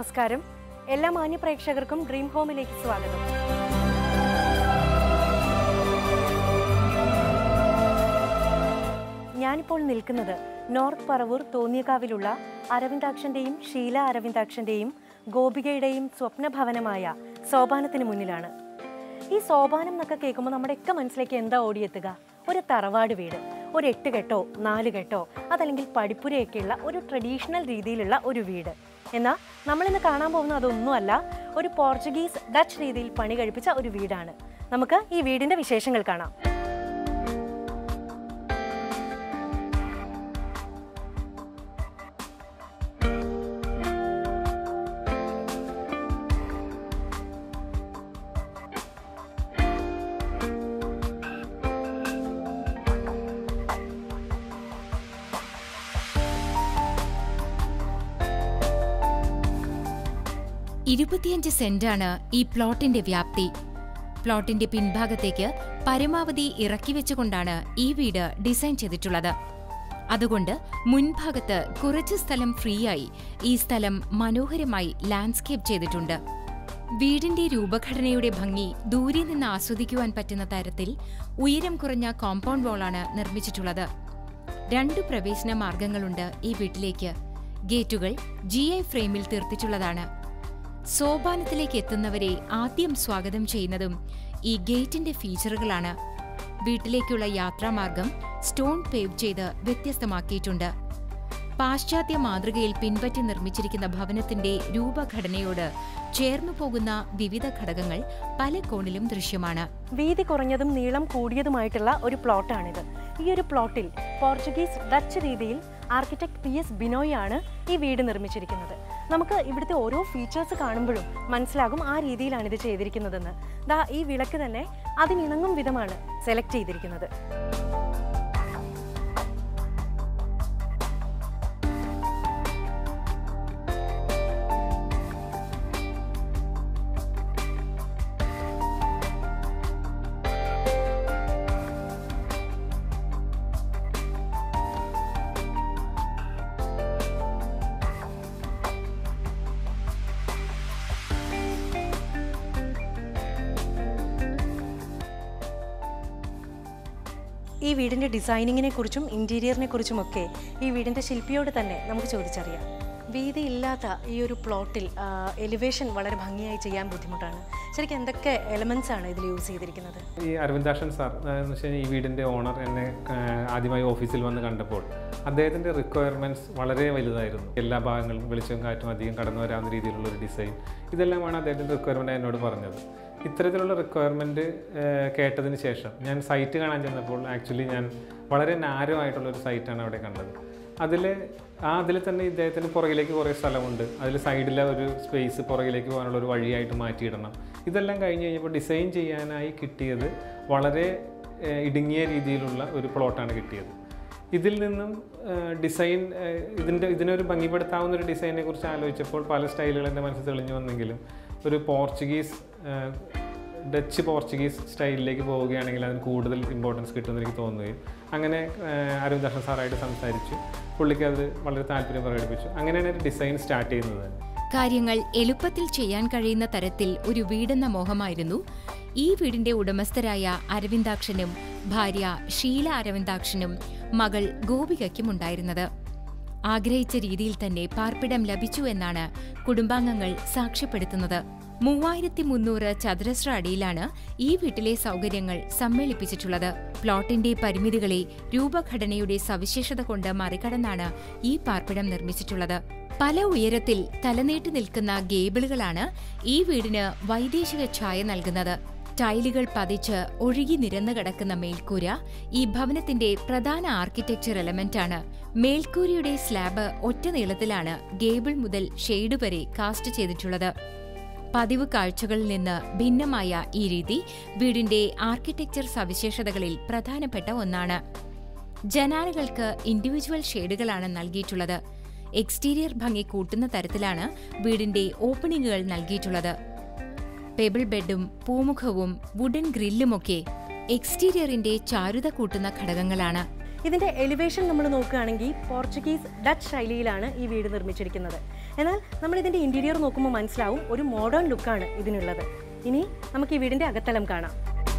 നമസ്കാരം എല്ലാ മാന്യ പ്രേക്ഷകർക്കും ഡ്രീം ഹോമിലേക്ക് സ്വാഗതം ഞാനിപ്പോൾ നിൽക്കുന്നത് നോർത്ത് പറവൂർ തോന്നിയകാവിലുള്ള അരവിന്ദാക്ഷന്റെയും ഷീല അരവിന്ദാക്ഷന്റെയും ഗോപികയുടെയും സ്വപ്നഭവനമായ സോപാനത്തിന് മുന്നിലാണ് ഈ സോപാനം എന്നൊക്കെ കേൾക്കുമ്പോൾ നമ്മുടെയൊക്കെ മനസ്സിലേക്ക് എന്താ ഓടിയെത്തുക ഒരു തറവാട് വീട് ഒരു എട്ട് കെട്ടോ നാല് കെട്ടോ അതല്ലെങ്കിൽ പടിപ്പുരയൊക്കെയുള്ള ഒരു ട്രഡീഷണൽ രീതിയിലുള്ള ഒരു വീട് എന്നാൽ നമ്മളിന്ന് കാണാൻ പോകുന്ന അതൊന്നുമല്ല ഒരു പോർച്ചുഗീസ് ഡച്ച് രീതിയിൽ പണി കഴിപ്പിച്ച ഒരു വീടാണ് നമുക്ക് ഈ വീടിന്റെ വിശേഷങ്ങൾ കാണാം ഇരുപത്തിയഞ്ച് സെന്റാണ് ഈ പ്ലോട്ടിന്റെ വ്യാപ്തി പ്ലോട്ടിന്റെ പിൻഭാഗത്തേക്ക് പരമാവധി ഇറക്കി വെച്ചുകൊണ്ടാണ് ഈ വീട് ഡിസൈൻ ചെയ്തിട്ടുള്ളത് അതുകൊണ്ട് മുൻഭാഗത്ത് കുറച്ച് സ്ഥലം ഫ്രീ ആയി ഈ സ്ഥലം മനോഹരമായി ലാൻഡ്സ്കേപ്പ് ചെയ്തിട്ടുണ്ട് വീടിന്റെ രൂപഘടനയുടെ ഭംഗി ദൂരെ നിന്ന് ആസ്വദിക്കുവാൻ പറ്റുന്ന തരത്തിൽ ഉയരം കുറഞ്ഞ കോമ്പൗണ്ട് വാളാണ് നിർമ്മിച്ചിട്ടുള്ളത് രണ്ട് പ്രവേശന മാർഗങ്ങളുണ്ട് ഈ വീട്ടിലേക്ക് ഗേറ്റുകൾ ജി ഐ ഫ്രെയിമിൽ തീർത്തിട്ടുള്ളതാണ് സോപാനത്തിലേക്ക് എത്തുന്നവരെ ആദ്യം സ്വാഗതം ചെയ്യുന്നതും ഈ ഗേറ്റിന്റെ ഫീച്ചറുകളാണ് വീട്ടിലേക്കുള്ള യാത്രാമാർഗം സ്റ്റോൺ പേവ് ചെയ്ത് വ്യത്യസ്തമാക്കിയിട്ടുണ്ട് പാശ്ചാത്യ മാതൃകയിൽ പിൻപറ്റി നിർമ്മിച്ചിരിക്കുന്ന ഭവനത്തിന്റെ രൂപഘടനയോട് ചേർന്നു പോകുന്ന വിവിധ ഘടകങ്ങൾ പല കോണിലും ദൃശ്യമാണ് വീതി കുറഞ്ഞതും നീളം കൂടിയതുമായിട്ടുള്ള ഒരു പ്ലോട്ടാണിത് ഈ ഒരു പ്ലോട്ടിൽ പോർച്ചുഗീസ് ഡച്ച് രീതിയിൽ ആർക്കിടെക്ട് പി എസ് ബിനോയ് ആണ് ഈ വീട് നിർമ്മിച്ചിരിക്കുന്നത് നമുക്ക് ഇവിടുത്തെ ഓരോ ഫീച്ചേഴ്സ് കാണുമ്പോഴും മനസ്സിലാകും ആ രീതിയിലാണ് ഇത് ചെയ്തിരിക്കുന്നതെന്ന് ദാ ഈ വിളക്ക് തന്നെ അതിനിണങ്ങും വിധമാണ് സെലക്ട് ചെയ്തിരിക്കുന്നത് ഈ വീടിൻ്റെ ഡിസൈനിങ്ങിനെ കുറിച്ചും ഇൻറ്റീരിയറിനെ കുറിച്ചുമൊക്കെ ഈ വീടിൻ്റെ ശില്പിയോട് തന്നെ നമുക്ക് ചോദിച്ചറിയാം വീതി ഇല്ലാത്ത ഈ ഒരു പ്ലോട്ടിൽ എലിവേഷൻ വളരെ ഭംഗിയായി ചെയ്യാൻ ബുദ്ധിമുട്ടാണ് ശരിക്കും എന്തൊക്കെ എലമെൻസ് ആണ് ഇതിൽ യൂസ് ചെയ്തിരിക്കുന്നത് ഈ അരവിന്ദാക്ഷൻ സാർ എന്ന് വെച്ചാൽ ഈ വീടിൻ്റെ ഓണർ എന്നെ ആ, ആദ്യമായി ഓഫീസിൽ വന്ന് കണ്ടപ്പോൾ അദ്ദേഹത്തിൻ്റെ റിക്വയർമെൻറ്റ്സ് വളരെ വലുതായിരുന്നു എല്ലാ ഭാഗങ്ങളും വെളിച്ചവും കാറ്റും അധികം കടന്നു വരാവുന്ന രീതിയിലുള്ള ഒരു ഡിസൈൻ ഇതെല്ലാമാണ് അദ്ദേഹത്തിൻ്റെ റിക്വയർമെൻറ്റ് എന്നോട് പറഞ്ഞത് ഇത്തരത്തിലുള്ള റിക്വയർമെൻറ്റ് കേട്ടതിന് ശേഷം ഞാൻ സൈറ്റ് കാണാൻ ചെന്നപ്പോൾ ആക്ച്വലി ഞാൻ വളരെ നാരോ ആയിട്ടുള്ള ഒരു സൈറ്റാണ് അവിടെ കണ്ടത് അതിൽ ആ അതിൽ തന്നെ ഇദ്ദേഹത്തിന് പുറകിലേക്ക് കുറേ സ്ഥലമുണ്ട് അതിൽ സൈഡിലെ ഒരു സ്പേസ് പുറകിലേക്ക് പോകാനുള്ള ഒരു വഴിയായിട്ട് മാറ്റിയിടണം ഇതെല്ലാം കഴിഞ്ഞ് കഴിഞ്ഞപ്പോൾ ഡിസൈൻ ചെയ്യാനായി കിട്ടിയത് വളരെ ഏഹ്, ഇടുങ്ങിയ രീതിയിലുള്ള ഒരു പ്ലോട്ടാണ് കിട്ടിയത് ഇതിൽ നിന്നും ഏഹ്, ഡിസൈൻ ഏഹ്, ഇതിൻ്റെ ഇതിനൊരു ഭംഗിപ്പെടുത്താവുന്ന ഒരു ഡിസൈനെ കുറിച്ച് ആലോചിച്ചപ്പോൾ പല സ്റ്റൈലുകൾ എൻ്റെ മനസ്സിൽ തെളിഞ്ഞു വന്നെങ്കിലും ഒരു പോർച്ചുഗീസ് ഏഹ്, ഡച്ച് പോർച്ചുഗീസ് സ്റ്റൈലിലേക്ക് പോവുകയാണെങ്കിൽ അതിന് കൂടുതൽ ഇമ്പോർട്ടൻസ് കിട്ടുമെന്ന് എനിക്ക് തോന്നുകയും അങ്ങനെ ഏഹ്, അരവിന്ദാക്ഷൻ സാറായിട്ട് സംസാരിച്ചു പുള്ളിക്ക് അത് വളരെ താല്പര്യം പ്രകടിപ്പിച്ചു അങ്ങനെയാണ് ഒരു ഡിസൈൻ സ്റ്റാർട്ട് ചെയ്യുന്നത് തന്നെ കാര്യങ്ങൾ എളുപ്പത്തിൽ ചെയ്യാൻ കഴിയുന്ന തരത്തിൽ ഒരു വീടെന്ന മോഹമായിരുന്നു ഈ വീടിന്റെ ഉടമസ്ഥരായ അരവിന്ദാക്ഷനും ഭാര്യ ഷീല അരവിന്ദാക്ഷനും മകൾ ഗോപികയ്ക്കും ഉണ്ടായിരുന്നത് ആഗ്രഹിച്ച രീതിയിൽ തന്നെ പാർപ്പിടം ലഭിച്ചു എന്നാണ് കുടുംബാംഗങ്ങൾ സാക്ഷ്യപ്പെടുത്തുന്നത് മൂവായിരത്തി മുന്നൂറ് ചതുരശ്ര അടിയിലാണ് ഈ വീട്ടിലെ സൗകര്യങ്ങൾ സമ്മേളിപ്പിച്ചിട്ടുള്ളത് പ്ലോട്ടിന്റെ പരിമിതികളെ രൂപഘടനയുടെ സവിശേഷത കൊണ്ട് മറികടന്നാണ് ഈ പാർപ്പിടം നിർമ്മിച്ചിട്ടുള്ളത് പല ഉയരത്തിൽ തലനീട്ടി നിൽക്കുന്ന ഗേബിളുകളാണ് ഈ വീടിന് വൈദേശിക ഛായ നൽകുന്നത് ടൈലുകൾ പതിച്ച് ഒഴുകി നിരന്നു കിടക്കുന്ന മേൽക്കൂര ഈ ഭവനത്തിന്റെ പ്രധാന ആർക്കിടെക്ചർ എലമെന്റാണ് മേൽക്കൂരയുടെ സ്ലാബ് ഒറ്റ നീളത്തിലാണ് ഗേബിൾ മുതൽ ഷെയ്ഡ് വരെ കാസ്റ്റ് ചെയ്തിട്ടുള്ളത് പതിവ് കാഴ്ചകളിൽ നിന്ന് ഭിന്നമായ ഈ രീതി വീടിന്റെ ആർക്കിടെക്ചർ സവിശേഷതകളിൽ പ്രധാനപ്പെട്ട ഒന്നാണ് ജനാലകൾക്ക് ഇൻഡിവിജ്വൽ ഷെയ്ഡുകളാണ് നൽകിയിട്ടുള്ളത് എക്സ്റ്റീരിയർ ഭംഗി കൂട്ടുന്ന തരത്തിലാണ് വീടിന്റെ ഓപ്പണിംഗുകൾ നൽകിയിട്ടുള്ളത് പെബിൾ ബെഡും പൂമുഖവും വുഡൻ ഗ്രില്ലുമൊക്കെ എക്സ്റ്റീരിയറിന്റെ ചാരുത കൂട്ടുന്ന ഘടകങ്ങളാണ് ഇതിന്റെ എലിവേഷൻ നമ്മൾ നോക്കുകയാണെങ്കിൽ പോർച്ചുഗീസ് ഡച്ച് ശൈലിയിലാണ് ഈ വീട് നിർമ്മിച്ചിരിക്കുന്നത് എന്നാൽ നമ്മൾ ഇതിൻ്റെ ഇൻറ്റീരിയർ നോക്കുമ്പോൾ മനസ്സിലാവും ഒരു മോഡേൺ ലുക്കാണ് ഇതിനുള്ളത് ഇനി നമുക്ക് ഈ വീടിൻ്റെ അകത്തലം കാണാം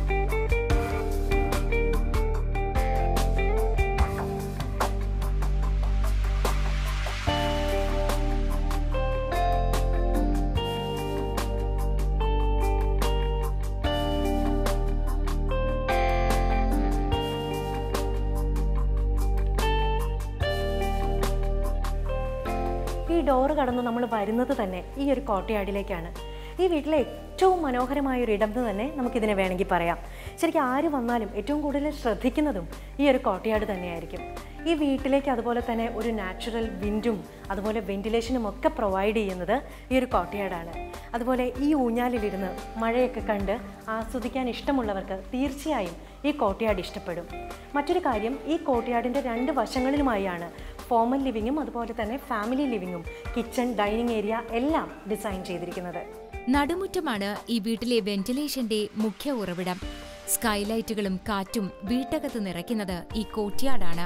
ഈ ഡോറ് കടന്ന് നമ്മൾ വരുന്നത് തന്നെ ഈ ഒരു കോട്ടയാടിലേക്കാണ് ഈ വീട്ടിലെ ഏറ്റവും മനോഹരമായ ഒരു ഇടം എന്ന് തന്നെ നമുക്കിതിനെ വേണമെങ്കിൽ പറയാം ശരിക്കും ആര് വന്നാലും ഏറ്റവും കൂടുതൽ ശ്രദ്ധിക്കുന്നതും ഈ ഒരു കോട്ടയാട് തന്നെയായിരിക്കും ഈ വീട്ടിലേക്ക് അതുപോലെ തന്നെ ഒരു നാച്ചുറൽ വിൻഡും അതുപോലെ വെന്റിലേഷനും ഒക്കെ പ്രൊവൈഡ് ചെയ്യുന്നത് ഈ ഒരു കോട്ടയാടാണ് അതുപോലെ ഈ ഊഞ്ഞാലിലിരുന്ന് മഴയൊക്കെ കണ്ട് ആസ്വദിക്കാൻ ഇഷ്ടമുള്ളവർക്ക് തീർച്ചയായും ഈ കോട്ടയാട് ഇഷ്ടപ്പെടും മറ്റൊരു കാര്യം ഈ കോട്ടയാടിൻ്റെ രണ്ട് വശങ്ങളിലുമായാണ് ഫോമൽ ലിവിങ്ങും അതുപോലെ തന്നെ ഫാമിലി ലിവിങ്ങും കിച്ചൺ ഡൈനിങ് ഏരിയ എല്ലാം ഡിസൈൻ ചെയ്തിരിക്കുന്നത് നടുമുറ്റമാണ് ഈ വീട്ടിലെ വെന്റിലേഷന്റെ മുഖ്യ ഉറവിടം സ്കൈലൈറ്റുകളും കാറ്റും വീട്ടകത്ത് നിറയ്ക്കുന്നത് ഈ കോട്ടിയാടാണ്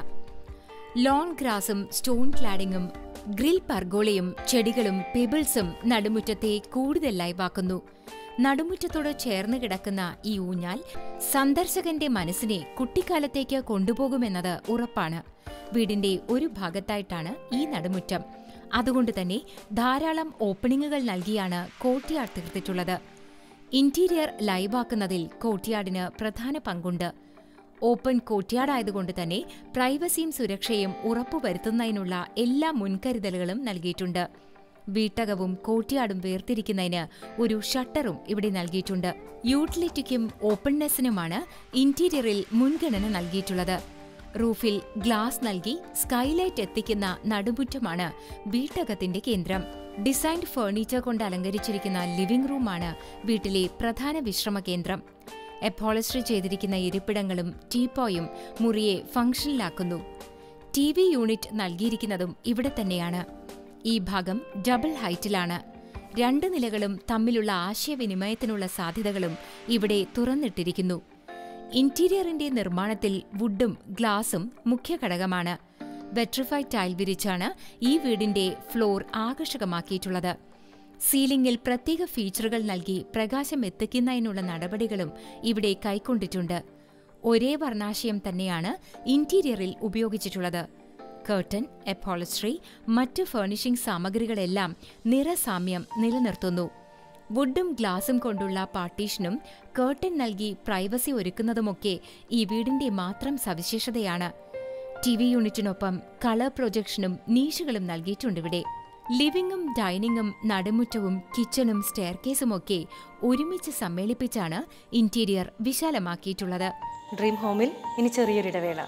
ലോൺ ഗ്രാസും സ്റ്റോൺ ക്ലാഡിങ്ങും ഗ്രിൽ പർഗോളയും ചെടികളും പെബിൾസും നടുമുറ്റത്തെ കൂടുതൽ ലൈവാക്കുന്നു നടുമുറ്റത്തോട് ചേർന്ന് കിടക്കുന്ന ഈ ഊഞ്ഞാൽ സന്ദർശകന്റെ മനസ്സിനെ കുട്ടിക്കാലത്തേക്ക് കൊണ്ടുപോകുമെന്നത് ഉറപ്പാണ് വീടിന്റെ ഒരു ഭാഗത്തായിട്ടാണ് ഈ നടുമുറ്റം അതുകൊണ്ട് തന്നെ ധാരാളം ഓപ്പണിങ്ങുകൾ നൽകിയാണ് കോട്ടിയാട് തീർത്തിട്ടുള്ളത് ഇന്റീരിയർ ലൈവാക്കുന്നതിൽ കോട്ടിയാടിന് പ്രധാന പങ്കുണ്ട് ഓപ്പൺ കോട്ടിയാടായതുകൊണ്ട് തന്നെ പ്രൈവസിയും സുരക്ഷയും ഉറപ്പുവരുത്തുന്നതിനുള്ള എല്ലാ മുൻകരുതലുകളും നൽകിയിട്ടുണ്ട് വീട്ടകവും കോട്ടിയാടും വേർതിരിക്കുന്നതിന് ഒരു ഷട്ടറും ഇവിടെ നൽകിയിട്ടുണ്ട് യൂട്ടിലിറ്റിക്കും ഓപ്പൺനെസ്സിനുമാണ് ഇന്റീരിയറിൽ മുൻഗണന നൽകിയിട്ടുള്ളത് റൂഫിൽ ഗ്ലാസ് നൽകി സ്കൈലൈറ്റ് എത്തിക്കുന്ന നടുമുറ്റമാണ് വീട്ടകത്തിന്റെ കേന്ദ്രം ഡിസൈൻഡ് ഫർണിച്ചർ കൊണ്ട് അലങ്കരിച്ചിരിക്കുന്ന ലിവിംഗ് റൂമാണ് വീട്ടിലെ പ്രധാന വിശ്രമ കേന്ദ്രം എപ്പോളസ്ട്രി ചെയ്തിരിക്കുന്ന ഇരിപ്പിടങ്ങളും ടീപ്പോയും മുറിയെ ഫംഗ്ഷനിലാക്കുന്നു ടി വി യൂണിറ്റ് നൽകിയിരിക്കുന്നതും ഇവിടെ തന്നെയാണ് ഈ ഭാഗം ഡബിൾ ഹൈറ്റിലാണ് രണ്ട് നിലകളും തമ്മിലുള്ള ആശയവിനിമയത്തിനുള്ള സാധ്യതകളും ഇവിടെ തുറന്നിട്ടിരിക്കുന്നു ഇന്റീരിയറിന്റെ നിർമ്മാണത്തിൽ വുഡും ഗ്ലാസും മുഖ്യ ഘടകമാണ് വെട്രിഫൈഡ് ടൈൽ വിരിച്ചാണ് ഈ വീടിന്റെ ഫ്ലോർ ആകർഷകമാക്കിയിട്ടുള്ളത് സീലിംഗിൽ പ്രത്യേക ഫീച്ചറുകൾ നൽകി പ്രകാശം എത്തിക്കുന്നതിനുള്ള നടപടികളും ഇവിടെ കൈക്കൊണ്ടിട്ടുണ്ട് ഒരേ വർണ്ണാശയം തന്നെയാണ് ഇന്റീരിയറിൽ ഉപയോഗിച്ചിട്ടുള്ളത് കർട്ടൻ എപ്പോളസ്ട്രി മറ്റ് ഫർണിഷിംഗ് സാമഗ്രികളെല്ലാം നിറസാമ്യം നിലനിർത്തുന്നു വുഡും ഗ്ലാസും കൊണ്ടുള്ള പാർട്ടീഷനും കേർട്ടൻ നൽകി പ്രൈവസി ഒരുക്കുന്നതുമൊക്കെ ഈ വീടിന്റെ മാത്രം സവിശേഷതയാണ് ടി വി യൂണിറ്റിനൊപ്പം കളർ പ്രൊജക്ഷനും നീഷുകളും നൽകിയിട്ടുണ്ടിവിടെ ലിവിംഗും ഡൈനിങ്ങും നടുമുറ്റവും കിച്ചണും സ്റ്റെയർകേസുമൊക്കെ ഒരുമിച്ച് സമ്മേളിപ്പിച്ചാണ് ഇന്റീരിയർ വിശാലമാക്കിയിട്ടുള്ളത് ഡ്രീം ഹോമിൽ ഇനി ചെറിയൊരു ഇടവേള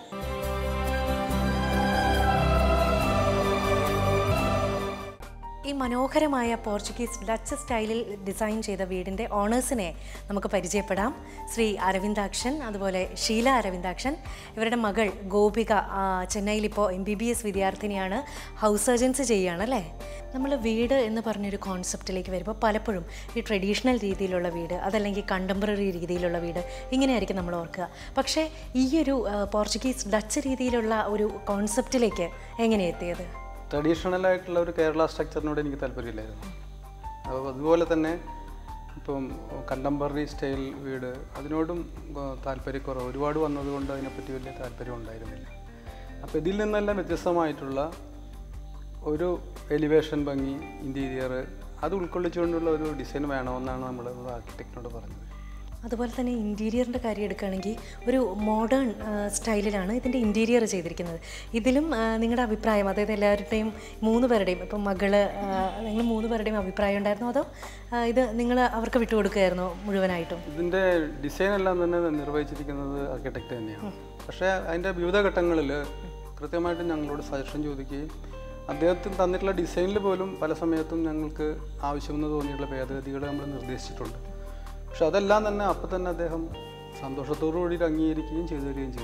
ഈ മനോഹരമായ പോർച്ചുഗീസ് ഡച്ച് സ്റ്റൈലിൽ ഡിസൈൻ ചെയ്ത വീടിൻ്റെ ഓണേഴ്സിനെ നമുക്ക് പരിചയപ്പെടാം ശ്രീ അരവിന്ദാക്ഷൻ അതുപോലെ ഷീല അരവിന്ദാക്ഷൻ ഇവരുടെ മകൾ ഗോപിക ആ, ചെന്നൈയിൽ ഇപ്പോൾ എം ബി ബി എസ് വിദ്യാർത്ഥിനിയാണ് ഹൗസ് സർജൻസ് ചെയ്യുകയാണ് അല്ലേ നമ്മൾ വീട് എന്ന് പറഞ്ഞൊരു കോൺസെപ്റ്റിലേക്ക് വരുമ്പോൾ പലപ്പോഴും ഈ ട്രഡീഷണൽ രീതിയിലുള്ള വീട് അതല്ലെങ്കിൽ കണ്ടംപററി രീതിയിലുള്ള വീട് ഇങ്ങനെയായിരിക്കും നമ്മൾ ഓർക്കുക പക്ഷേ ഈ ഒരു ആ, പോർച്ചുഗീസ് ഡച്ച് രീതിയിലുള്ള ഒരു കോൺസെപ്റ്റിലേക്ക് എങ്ങനെ എത്തിയത് ട്രഡീഷണൽ ആയിട്ടുള്ള ഒരു കേരള സ്ട്രക്ചറിനോട് എനിക്ക് താല്പര്യമില്ലായിരുന്നു അപ്പോൾ അതുപോലെ തന്നെ ഇപ്പം കണ്ടംപററി സ്റ്റൈൽ വീട് അതിനോടും ആ, താല്പര്യക്കുറവ് ഒരുപാട് വന്നതുകൊണ്ട് അതിനെപ്പറ്റി വലിയ താല്പര്യം ഉണ്ടായിരുന്നില്ല അപ്പോൾ ഇതിൽ നിന്നെല്ലാം വ്യത്യസ്തമായിട്ടുള്ള ഒരു എലിവേഷൻ ഭംഗി ഇൻറ്റീരിയർ അത് ഉൾക്കൊള്ളിച്ചുകൊണ്ടുള്ള ഒരു ഡിസൈൻ വേണമെന്നാണ് നമ്മൾ ആർക്കിടെക്റ്റിനോട് പറഞ്ഞത് അതുപോലെ തന്നെ ഇൻറ്റീരിയറിൻ്റെ കാര്യം എടുക്കുകയാണെങ്കിൽ ഒരു മോഡേൺ സ്റ്റൈലിലാണ് ഇതിൻ്റെ ഇൻറ്റീരിയർ ചെയ്തിരിക്കുന്നത് ഇതിലും ആ, നിങ്ങളുടെ അഭിപ്രായം അതായത് എല്ലാവരുടെയും മൂന്ന് പേരുടെയും ഇപ്പം മകള് ആ, നിങ്ങൾ മൂന്ന് പേരുടെയും അഭിപ്രായം ഉണ്ടായിരുന്നോ അതോ ആ, ഇത് നിങ്ങൾ അവർക്ക് വിട്ടുകൊടുക്കുകയായിരുന്നോ മുഴുവനായിട്ടും ഇതിൻ്റെ ഡിസൈൻ എല്ലാം തന്നെ നിർവഹിച്ചിരിക്കുന്നത് ആർക്കിടെക്റ്റ് തന്നെയാണ് പക്ഷേ അതിൻ്റെ വിവിധ ഘട്ടങ്ങളിൽ കൃത്യമായിട്ട് ഞങ്ങളോട് സജഷൻ ചോദിക്കുകയും അദ്ദേഹത്തിന് തന്നിട്ടുള്ള ഡിസൈനിൽ പോലും പല സമയത്തും ഞങ്ങൾക്ക് ആവശ്യമെന്ന് തോന്നിയിട്ടുള്ള ഭേദഗതികൾ നമ്മൾ നിർദ്ദേശിച്ചിട്ടുണ്ട് പക്ഷെ അതെല്ലാം തന്നെ അപ്പം തന്നെ അദ്ദേഹം സന്തോഷത്തോടു കൂടി അംഗീകരിക്കുകയും ചെയ്തു തരികയും ചെയ്തിട്ടുണ്ട്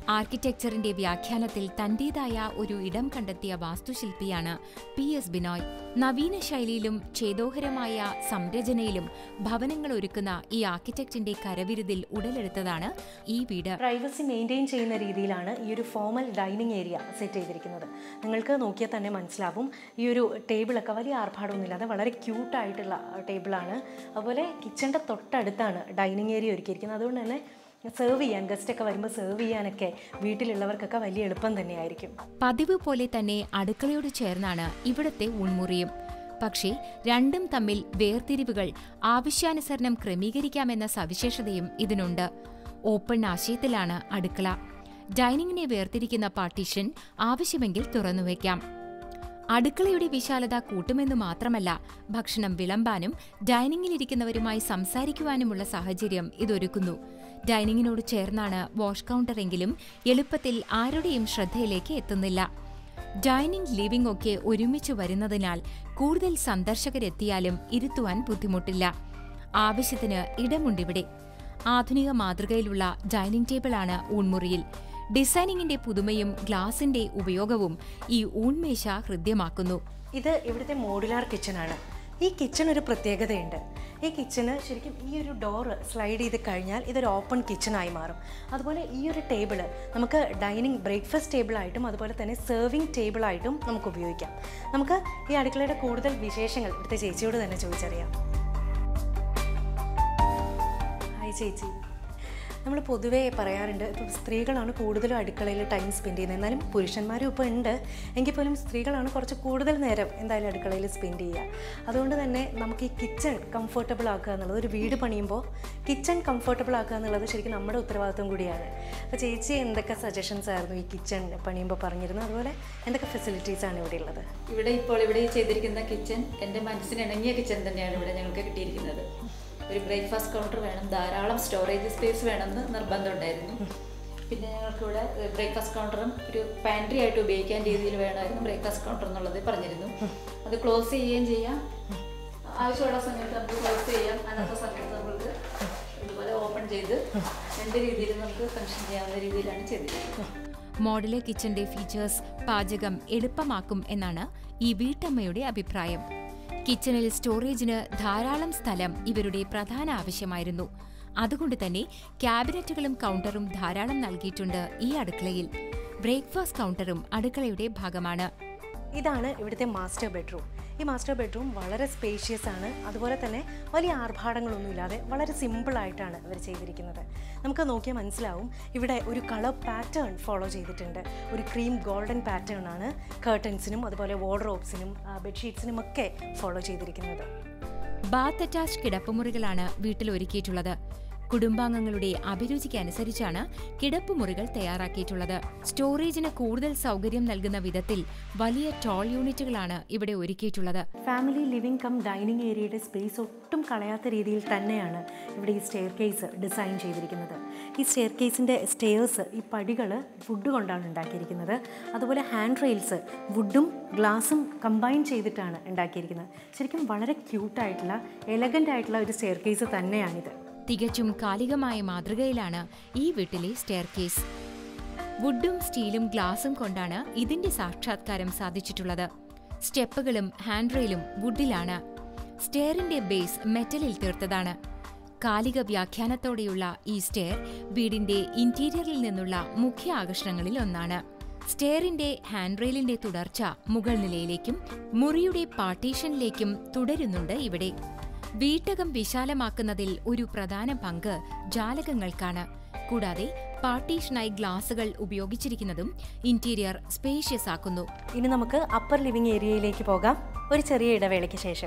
ആർക്കിടെക്ചറിന്റെ വ്യാഖ്യാനത്തിൽ തന്റേതായ ഒരു ഇടം കണ്ടെത്തിയ വാസ്തുശില്പിയാണ് പി എസ് ബിനോയ് നവീന ശൈലിയിലും ഛേദോഹരമായ സംരചനയിലും ഭവനങ്ങൾ ഒരുക്കുന്ന ഈ ആർക്കിടെക്റ്റിന്റെ കരവിരുതിൽ ഉടലെടുത്തതാണ് ഈ വീട് പ്രൈവസി മെയിൻറ്റെയിൻ ചെയ്യുന്ന രീതിയിലാണ് ഈ ഒരു ഫോമൽ ഡൈനിങ് ഏരിയ സെറ്റ് ചെയ്തിരിക്കുന്നത് നിങ്ങൾക്ക് നോക്കിയാൽ തന്നെ മനസ്സിലാവും ഈ ഒരു ടേബിളൊക്കെ വലിയ ആർഭാടമൊന്നുമില്ലാതെ വളരെ ക്യൂട്ടായിട്ടുള്ള ടേബിളാണ് അതുപോലെ കിച്ചൻ്റെ തൊട്ടടുത്താണ് ഡൈനിങ് ഏരിയ ഒരുക്കിയിരിക്കുന്നത് അതുകൊണ്ട് തന്നെ സെർവ് ചെയ്യാൻ ഗസ്റ്റൊക്കെ വരുമ്പോൾ സെർവ് ചെയ്യാനൊക്കെ വീട്ടിലുള്ളവർക്കൊക്കെ വലിയ എളുപ്പം തന്നെയായിരിക്കും പതിവ് പോലെ തന്നെ അടുക്കളയോട് ചേർന്നാണ് ഇവിടത്തെ ഉൾമുറിയും പക്ഷേ രണ്ടും തമ്മിൽ വേർതിരിവുകൾ ആവശ്യാനുസരണം ക്രമീകരിക്കാമെന്ന സവിശേഷതയും ഇതിനുണ്ട് ഓപ്പൺ ആശയത്തിലാണ് അടുക്കള ഡൈനിങ്ങിനെ വേർതിരിക്കുന്ന പാർട്ടീഷൻ ആവശ്യമെങ്കിൽ തുറന്നുവെക്കാം അടുക്കളയുടെ വിശാലത കൂട്ടുമെന്നു മാത്രമല്ല ഭക്ഷണം വിളമ്പാനും ഡൈനിങ്ങിലിരിക്കുന്നവരുമായി സംസാരിക്കുവാനുമുള്ള സാഹചര്യം ഇതൊരുക്കുന്നു ഡൈനിങ്ങിനോട് ചേർന്നാണ് വാഷ് കൗണ്ടറെങ്കിലും എളുപ്പത്തിൽ ആരുടെയും ശ്രദ്ധയിലേക്ക് എത്തുന്നില്ല ഡൈനിങ് ലിവിംഗ് ഒക്കെ ഒരുമിച്ച് വരുന്നതിനാൽ കൂടുതൽ സന്ദർശകരെത്തിയാലും ഇരുത്തുവാൻ ബുദ്ധിമുട്ടില്ല ആവശ്യത്തിന് ഇടമുണ്ടിവിടെ ആധുനിക മാതൃകയിലുള്ള ഡൈനിങ് ടേബിളാണ് ഊൺമുറിയിൽ ഡിസൈനിങ്ങിന്റെ പുതുമയും ഗ്ലാസിന്റെ ഉപയോഗവും ഈ ഊൺമേശ ഹൃദ്യമാക്കുന്നു ഇത് ഇവിടുത്തെ മോഡുലാർ കിച്ചണാണ് ഈ കിച്ചൺ ഒരു പ്രത്യേകതയുണ്ട് ഈ കിച്ചണ് ശരിക്കും ഈ ഒരു ഡോറ് സ്ലൈഡ് ചെയ്ത് കഴിഞ്ഞാൽ ഇതൊരു ഓപ്പൺ കിച്ചണായി മാറും അതുപോലെ ഈ ഒരു ടേബിള് നമുക്ക് ഡൈനിങ് ബ്രേക്ക്ഫാസ്റ്റ് ടേബിളായിട്ടും അതുപോലെ തന്നെ സെർവിങ് ടേബിളായിട്ടും നമുക്ക് ഉപയോഗിക്കാം നമുക്ക് ഈ അടുക്കളയുടെ കൂടുതൽ വിശേഷങ്ങൾ ഇവിടുത്തെ ചേച്ചിയോട് തന്നെ ചോദിച്ചറിയാം ഹായ് ചേച്ചി നമ്മൾ പൊതുവേ പറയാറുണ്ട് ഇപ്പോൾ സ്ത്രീകളാണ് കൂടുതലും അടുക്കളയിൽ ടൈം സ്പെൻഡ് ചെയ്യുന്നത് എന്നാലും പുരുഷന്മാരും ഇപ്പോൾ ഉണ്ട് എങ്കിൽ പോലും സ്ത്രീകളാണ് കുറച്ച് കൂടുതൽ നേരം എന്തായാലും അടുക്കളയിൽ സ്പെൻഡ് ചെയ്യുക അതുകൊണ്ട് തന്നെ നമുക്ക് ഈ കിച്ചൺ കംഫർട്ടബിൾ ആക്കുക എന്നുള്ളത് ഒരു വീട് പണിയുമ്പോൾ കിച്ചൺ കംഫർട്ടബിൾ ആക്കുക എന്നുള്ളത് ശരിക്കും നമ്മുടെ ഉത്തരവാദിത്വം കൂടിയാണ് അപ്പോൾ ചേച്ചി എന്തൊക്കെ സജഷൻസ് ആയിരുന്നു ഈ കിച്ചൺ പണിയുമ്പോൾ പറഞ്ഞിരുന്നത് അതുപോലെ എന്തൊക്കെ ഫെസിലിറ്റീസ് ആണ് ഇവിടെ ഉള്ളത് ഇവിടെ ഇപ്പോൾ ഇവിടെ ചെയ്തിരിക്കുന്ന കിച്ചൺ എൻ്റെ മനസ്സിന് ഇണങ്ങിയ കിച്ചൺ തന്നെയാണ് ഇവിടെ ഞങ്ങൾക്ക് കിട്ടിയിരിക്കുന്നത് ഒരു ബ്രേക്ക്ഫാസ്റ്റ് കൗണ്ടർ വേണം ധാരാളം സ്റ്റോറേജ് സ്പേസ് വേണമെന്ന് നിർബന്ധമുണ്ടായിരുന്നു പിന്നെ ഞങ്ങൾക്കിവിടെ ബ്രേക്ക്ഫാസ്റ്റ് കൗണ്ടറും ഒരു പാൻട്രി ആയിട്ട് ഉപയോഗിക്കാൻ രീതിയിൽ വേണമായിരുന്നു ബ്രേക്ക്ഫാസ്റ്റ് കൗണ്ടർ എന്നുള്ളത് പറഞ്ഞിരുന്നു അത് ക്ലോസ് ചെയ്യുകയും ചെയ്യാം ആവശ്യമുള്ള സമയത്ത് നമുക്ക് ക്ലോസ് ചെയ്യാം അന്നത്തെ സമയത്ത് നമുക്ക് ഇതുപോലെ ഓപ്പൺ ചെയ്ത് രണ്ട് രീതിയിൽ നമുക്ക് ഫങ്ഷൻ ചെയ്യാവുന്ന രീതിയിലാണ് ചെയ്തിരിക്കുന്നത് മോഡല് കിച്ചന്റെ ഫീച്ചേഴ്സ് പാചകം എളുപ്പമാക്കും എന്നാണ് ഈ വീട്ടമ്മയുടെ അഭിപ്രായം കിച്ചണിൽ സ്റ്റോറേജിന് ധാരാളം സ്ഥലം ഇവരുടെ പ്രധാന ആവശ്യമായിരുന്നു അതുകൊണ്ട് തന്നെ ക്യാബിനറ്റുകളും കൗണ്ടറും ധാരാളം നൽകിയിട്ടുണ്ട് ഈ അടുക്കളയിൽ ബ്രേക്ക്ഫാസ്റ്റ് കൗണ്ടറും അടുക്കളയുടെ ഭാഗമാണ് ഇതാണ് ഇവിടുത്തെ മാസ്റ്റർ ബെഡ്റൂം ഈ മാസ്റ്റർ ബെഡ്റൂം വളരെ സ്പേഷ്യസ് ആണ് അതുപോലെ തന്നെ വലിയ ആർഭാടങ്ങളൊന്നുമില്ലാതെ വളരെ സിമ്പിളായിട്ടാണ് ഇവർ ചെയ്തിരിക്കുന്നത് നമുക്ക് നോക്കിയാൽ മനസ്സിലാവും ഇവിടെ ഒരു കളർ പാറ്റേൺ ഫോളോ ചെയ്തിട്ടുണ്ട് ഒരു ക്രീം ഗോൾഡൻ പാറ്റേൺ ആണ് കേർട്ടൻസിനും അതുപോലെ വാർഡ്രോബ്സിനും ബെഡ്ഷീറ്റ്സിനും ഒക്കെ ഫോളോ ചെയ്തിരിക്കുന്നത് ബാത്ത് അറ്റാച്ച് കിടപ്പുമുറികളാണ് വീട്ടിൽ ഒരുക്കിയിട്ടുള്ളത് കുടുംബാംഗങ്ങളുടെ അഭിരുചിക്ക് അനുസരിച്ചാണ് കിടപ്പുമുറികൾ തയ്യാറാക്കിയിട്ടുള്ളത് സ്റ്റോറേജിന് കൂടുതൽ സൗകര്യം നൽകുന്ന വിധത്തിൽ വലിയ ടോൾ യൂണിറ്റുകളാണ് ഇവിടെ ഒരുക്കിയിട്ടുള്ളത് ഫാമിലി ലിവിംഗ് കം ഡൈനിങ് ഏരിയയുടെ സ്പേസ് ഒട്ടും കളയാത്ത രീതിയിൽ തന്നെയാണ് ഇവിടെ ഈ സ്റ്റെയർ കേസ് ഡിസൈൻ ചെയ്തിരിക്കുന്നത് ഈ സ്റ്റെയർ കേസിൻ്റെ സ്റ്റെയേഴ്സ് ഈ പടികൾ വുഡ് കൊണ്ടാണ് ഉണ്ടാക്കിയിരിക്കുന്നത് അതുപോലെ ഹാൻഡ് റെയിൽസ് വുഡും ഗ്ലാസും കമ്പൈൻ ചെയ്തിട്ടാണ് ഉണ്ടാക്കിയിരിക്കുന്നത് ശരിക്കും വളരെ ക്യൂട്ടായിട്ടുള്ള എലഗൻ്റ് ആയിട്ടുള്ള ഒരു സ്റ്റെയർ കേസ് തന്നെയാണിത് തികച്ചും കാലികമായ മാതൃകയിലാണ് ഈ വീട്ടിലെ സ്റ്റെയർ കേസ് വുഡും സ്റ്റീലും ഗ്ലാസും കൊണ്ടാണ് ഇതിന്റെ സാക്ഷാത്കാരം സാധിച്ചിട്ടുള്ളത് സ്റ്റെപ്പുകളും ഹാൻഡ് റെയിലും വുഡിലാണ് സ്റ്റെയറിന്റെ ബേസ് മെറ്റലിൽ തീർത്തതാണ് കാലിക വ്യാഖ്യാനത്തോടെയുള്ള ഈ സ്റ്റെയർ വീടിന്റെ ഇന്റീരിയറിൽ നിന്നുള്ള മുഖ്യ ആകർഷണങ്ങളിൽ ഒന്നാണ് സ്റ്റെയറിന്റെ ഹാൻഡ് റെയിലിന്റെ തുടർച്ച മുകൾ നിലയിലേക്കും മുറിയുടെ പാർട്ടീഷനിലേക്കും തുടരുന്നുണ്ട് ഇവിടെ വീട്ടകം വിശാലമാക്കുന്നതിൽ ഒരു പ്രധാന പങ്ക് ജാലകങ്ങൾക്കാണ് കൂടാതെ പാർട്ടീഷനായി ഗ്ലാസുകൾ ഉപയോഗിച്ചിരിക്കുന്നതും ഇന്റീരിയർ സ്പേഷ്യസ് ആക്കുന്നു ഇനി നമുക്ക് അപ്പർ ലിവിംഗ് ഏരിയയിലേക്ക് പോകാം ഒരു ചെറിയ ഇടവേളയ്ക്ക് ശേഷം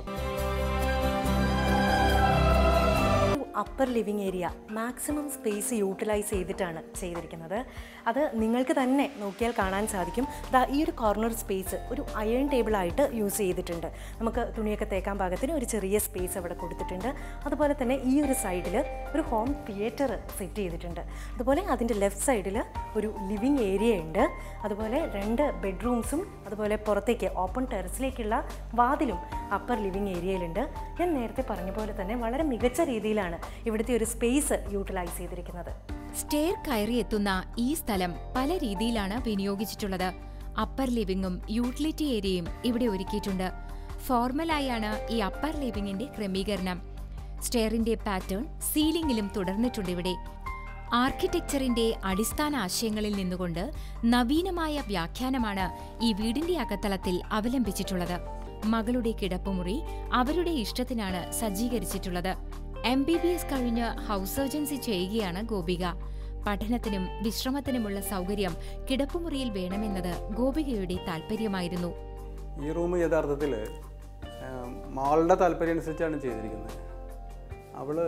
upper living area maximum space utilise ചെയ്തിട്ടാണ് ചെയ്തിരിക്കുന്നത് അത് നിങ്ങൾക്ക് തന്നെ നോക്കിയാൽ കാണാൻ സാധിക്കും ദാ ഈ ഒരു കോർണർ സ്പേസ് ഒരു അയൺ ടേബിളായിട്ട് യൂസ് ചെയ്തിട്ടുണ്ട് നമുക്ക് തുണിയൊക്കെ തേക്കാൻ പാകത്തിന് ഒരു ചെറിയ സ്പേസ് അവിടെ കൊടുത്തിട്ടുണ്ട് അതുപോലെ തന്നെ ഈ ഒരു സൈഡിൽ ഒരു ഹോം തിയേറ്റർ സെറ്റ് ചെയ്തിട്ടുണ്ട് അതുപോലെ അതിൻ്റെ ലെഫ്റ്റ് സൈഡിൽ ഒരു ലിവിംഗ് ഏരിയ ഉണ്ട് അതുപോലെ രണ്ട് ബെഡ്റൂംസും അതുപോലെ പുറത്തേക്ക് ഓപ്പൺ ടെറസിലേക്കുള്ള വാതിലും അപ്പർ ലിവിംഗ് ഏരിയയിലുണ്ട് ഞാൻ നേരത്തെ പറഞ്ഞ പോലെ തന്നെ വളരെ മികച്ച രീതിയിലാണ് ഇവിടുത്തെ ഒരു സ്പേസ് യൂട്ടിലൈസ് ചെയ്തിരിക്കുന്നത് സ്റ്റെയർ കയറിയെത്തുന്ന ഈ സ്ഥലം പല രീതിയിലാണ് വിനിയോഗിച്ചിട്ടുള്ളത് അപ്പർ ലിവിംഗും യൂട്ടിലിറ്റി ഏരിയയും ഇവിടെ ഒരുക്കിയിട്ടുണ്ട് ഫോർമലായാണ് ഈ അപ്പർ ലിവിംഗിന്റെ ക്രമീകരണം സ്റ്റെയറിന്റെ പാറ്റേൺ സീലിംഗിലും തുടർന്നിട്ടുണ്ട് ഇവിടെ ആർക്കിടെക്ചറിന്റെ അടിസ്ഥാന ആശയങ്ങളിൽ നിന്നുകൊണ്ട് നവീനമായ വ്യാഖ്യാനമാണ് ഈ വീടിന്റെ അകത്തളത്തിൽ അവലംബിച്ചിട്ടുള്ളത് മകളുടെ കിടപ്പുമുറി അവരുടെ ഇഷ്ടത്തിനാണ് സജ്ജീകരിച്ചിട്ടുള്ളത് എം ബി ബി എസ് കഴിഞ്ഞ് ഹൗസ് സർജൻസി ചെയ്യുകയാണ് ഗോപിക പഠനത്തിനും വിശ്രമത്തിനുമുള്ള സൗകര്യം കിടപ്പുമുറിയിൽ വേണമെന്നത് ഗോപികയുടെ താല്പര്യമായിരുന്നു ഈ റൂം യഥാർത്ഥത്തിൽ മാളുടെ താല്പര്യം അനുസരിച്ചാണ് ചെയ്തിരിക്കുന്നത് അവൾ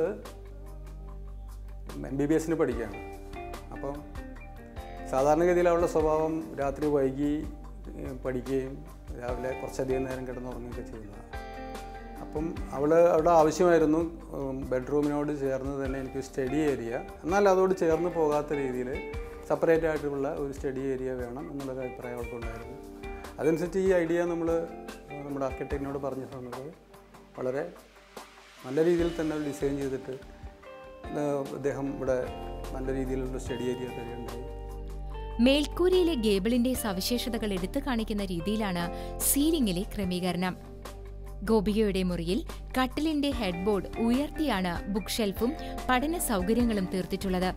എം ബി ബി എസിന് പഠിക്കുകയാണ് അപ്പം സാധാരണഗതിയിൽ അവളുടെ സ്വഭാവം രാത്രി വൈകി ഏഹ്, പഠിക്കുകയും രാവിലെ കുറച്ചധികം നേരം കിടന്നുറങ്ങുകയൊക്കെ ചെയ്യുന്നതാണ് അപ്പം അവൾ അവിടെ ആവശ്യമായിരുന്നു ബെഡ്റൂമിനോട് ചേർന്ന് തന്നെ എനിക്ക് സ്റ്റഡി ഏരിയ എന്നാൽ അതോട് ചേർന്ന് പോകാത്ത രീതിയിൽ സെപ്പറേറ്റ് ആയിട്ടുള്ള ഒരു സ്റ്റഡി ഏരിയ വേണം എന്നുള്ളൊരു അഭിപ്രായം അവൾക്കുണ്ടായിരുന്നു അതനുസരിച്ച് ഈ ഐഡിയ നമ്മൾ നമ്മുടെ ആർക്കിടെക്റ്റിനോട് പറഞ്ഞു തന്നത് വളരെ നല്ല രീതിയിൽ തന്നെ ഡിസൈൻ ചെയ്തിട്ട് ഏഹ്, അദ്ദേഹം ഇവിടെ നല്ല രീതിയിലുള്ള സ്റ്റഡി ഏരിയ തരികയുണ്ടായി മേൽക്കൂരയിലെ ഗേബിളിന്റെ സവിശേഷതകൾ എടുത്തു കാണിക്കുന്ന രീതിയിലാണ് സീലിംഗിലെ ക്രമീകരണം ഗോപികയുടെ മുറിയിൽ കട്ടിലിന്റെ ഹെഡ്ബോർഡ് ഉയർത്തിയാണ് ബുക്ക് ഷെൽഫും പഠന സൗകര്യങ്ങളും തീർത്തിട്ടുള്ളത്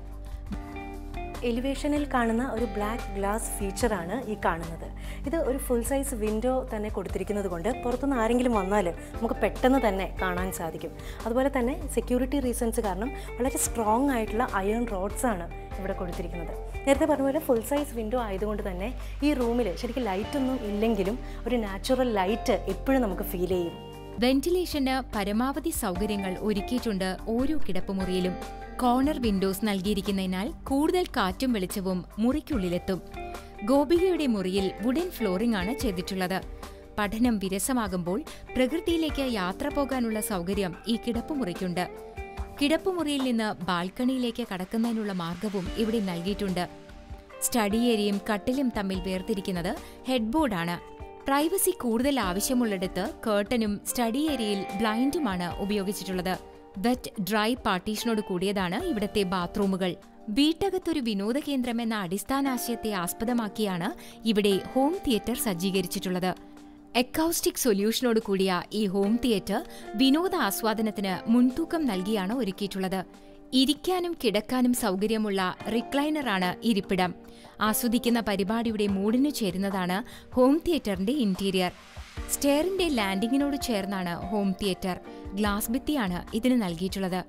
എലിവേഷനിൽ കാണുന്ന ഒരു ബ്ലാക്ക് ഗ്ലാസ് ഫീച്ചറാണ് ഈ കാണുന്നത് ഇത് ഒരു ഫുൾ സൈസ് വിൻഡോ തന്നെ കൊടുത്തിരിക്കുന്നത് കൊണ്ട് പുറത്തുനിന്ന് ആരെങ്കിലും വന്നാൽ നമുക്ക് പെട്ടെന്ന് തന്നെ കാണാൻ സാധിക്കും അതുപോലെ തന്നെ സെക്യൂരിറ്റി റീസൺസ് കാരണം വളരെ സ്ട്രോങ് ആയിട്ടുള്ള അയൺ റോഡ്സ് ആണ് ഇവിടെ കൊടുത്തിരിക്കുന്നത് നേരത്തെ പറഞ്ഞ പോലെ ഫുൾ സൈസ് വിൻഡോ ആയതുകൊണ്ട് തന്നെ ഈ റൂമിൽ ശരിക്കും ലൈറ്റൊന്നും ഇല്ലെങ്കിലും ഒരു നാച്ചുറൽ ലൈറ്റ് എപ്പോഴും നമുക്ക് ഫീൽ ചെയ്യും വെന്റിലേഷന് പരമാവധി സൗകര്യങ്ങൾ ഒരുക്കിയിട്ടുണ്ട് ഓരോ കിടപ്പുമുറിയിലും കോർണർ വിൻഡോസ് നൽകിയിരിക്കുന്നതിനാൽ കൂടുതൽ കാറ്റും വെളിച്ചവും മുറിക്കുള്ളിലെത്തും ഗോപികയുടെ മുറിയിൽ വുഡൻ ഫ്ലോറിംഗ് ആണ് ചെയ്തിട്ടുള്ളത് പഠനം വിരസമാകുമ്പോൾ പ്രകൃതിയിലേക്ക് യാത്ര പോകാനുള്ള സൗകര്യം ഈ കിടപ്പുമുറിക്കുണ്ട് കിടപ്പുമുറിയിൽ നിന്ന് ബാൽക്കണിയിലേക്ക് കടക്കുന്നതിനുള്ള മാർഗവും ഇവിടെ നൽകിയിട്ടുണ്ട് സ്റ്റഡി ഏരിയയും കട്ടിലും തമ്മിൽ വേർതിരിക്കുന്നത് ഹെഡ്ബോർഡാണ് പ്രൈവസി കൂടുതൽ ആവശ്യമുള്ളിടത്ത് കേർട്ടനും സ്റ്റഡി ഏരിയയിൽ ബ്ലൈൻഡുമാണ് ഉപയോഗിച്ചിട്ടുള്ളത് വെറ്റ് ഡ്രൈ പാർട്ടീഷനോട് കൂടിയതാണ് ഇവിടത്തെ ബാത്റൂമുകൾ വീട്ടകത്തൊരു വിനോദ കേന്ദ്രം എന്ന അടിസ്ഥാനാശയത്തെ ആസ്പദമാക്കിയാണ് ഇവിടെ ഹോം തിയേറ്റർ സജ്ജീകരിച്ചിട്ടുള്ളത് എക്കൗസ്റ്റിക് സൊല്യൂഷനോട് കൂടിയ ഈ ഹോം തിയേറ്റർ വിനോദ ആസ്വാദനത്തിന് മുൻതൂക്കം നൽകിയാണ് ഒരുക്കിയിട്ടുള്ളത് ഇരിക്കാനും കിടക്കാനും സൗകര്യമുള്ള റിക്ലൈനറാണ് ഇരിപ്പിടം ആസ്വദിക്കുന്ന പരിപാടിയുടെ മൂഡിനു ചേരുന്നതാണ് ഹോം തിയേറ്ററിന്റെ ഇന്റീരിയർ സ്റ്റെയറിന്റെ ലാൻഡിങ്ങിനോട് ചേർന്നാണ് ഹോം തിയേറ്റർ ഗ്ലാസ് ഭിത്തിയാണ് ഇതിന് നൽകിയിട്ടുള്ളത്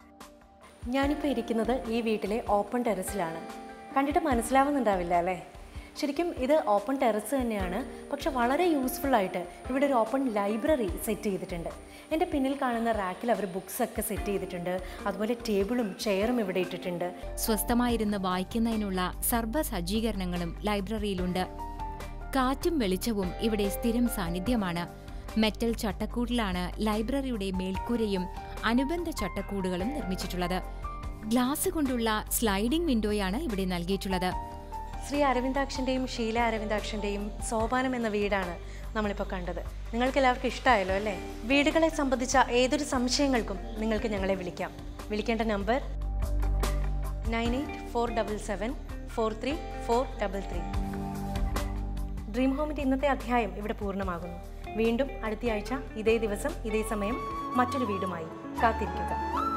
ഞാനിപ്പോൾ ഇരിക്കുന്നത് ഈ വീട്ടിലെ ഓപ്പൺ ടെറസിലാണ് കണ്ടിട്ട് മനസ്സിലാവുന്നുണ്ടാവില്ല അല്ലേ ശരിക്കും ഇത് ഓപ്പൺ ടെറസ് തന്നെയാണ് പക്ഷെ വളരെ യൂസ്ഫുൾ ആയിട്ട് ഇവിടെ ഒരു ഓപ്പൺ ലൈബ്രറി സെറ്റ് ചെയ്തിട്ടുണ്ട് എൻ്റെ പിന്നിൽ കാണുന്ന റാക്കിൽ അവർ ബുക്സ് ഒക്കെ സെറ്റ് ചെയ്തിട്ടുണ്ട് അതുപോലെ ടേബിളും ചെയറും ഇവിടെ ഇട്ടിട്ടുണ്ട് സ്വസ്ഥമായിരുന്ന് വായിക്കുന്നതിനുള്ള സർവ്വ സജ്ജീകരണങ്ങളും ലൈബ്രറിയിലുണ്ട് കാറ്റും വെളിച്ചവും ഇവിടെ സ്ഥിരം സാന്നിധ്യമാണ് മെറ്റൽ ചട്ടക്കൂടിലാണ് ലൈബ്രറിയുടെ മേൽക്കൂരയും അനുബന്ധ ചട്ടക്കൂടുകളും നിർമ്മിച്ചിട്ടുള്ളത് ഗ്ലാസ് കൊണ്ടുള്ള സ്ലൈഡിംഗ് വിൻഡോയാണ് ഇവിടെ നൽകിയിട്ടുള്ളത് ശ്രീ അരവിന്ദാക്ഷൻ്റെയും ഷീല അരവിന്ദാക്ഷൻ്റെയും സോപാനം എന്ന വീടാണ് നമ്മളിപ്പോൾ കണ്ടത് നിങ്ങൾക്ക് എല്ലാവർക്കും ഇഷ്ടമായല്ലോ അല്ലേ വീടുകളെ സംബന്ധിച്ച ഏതൊരു സംശയങ്ങൾക്കും നിങ്ങൾക്ക് ഞങ്ങളെ വിളിക്കാം വിളിക്കേണ്ട number nine eight four double seven four three four double three dream ഹോമിൻ്റെ ഇന്നത്തെ അധ്യായം ഇവിടെ പൂർണ്ണമാകുന്നു വീണ്ടും അടുത്തയാഴ്ച ഇതേ ദിവസം ഇതേ സമയം മറ്റൊരു വീടുമായി കാത്തിരിക്കുക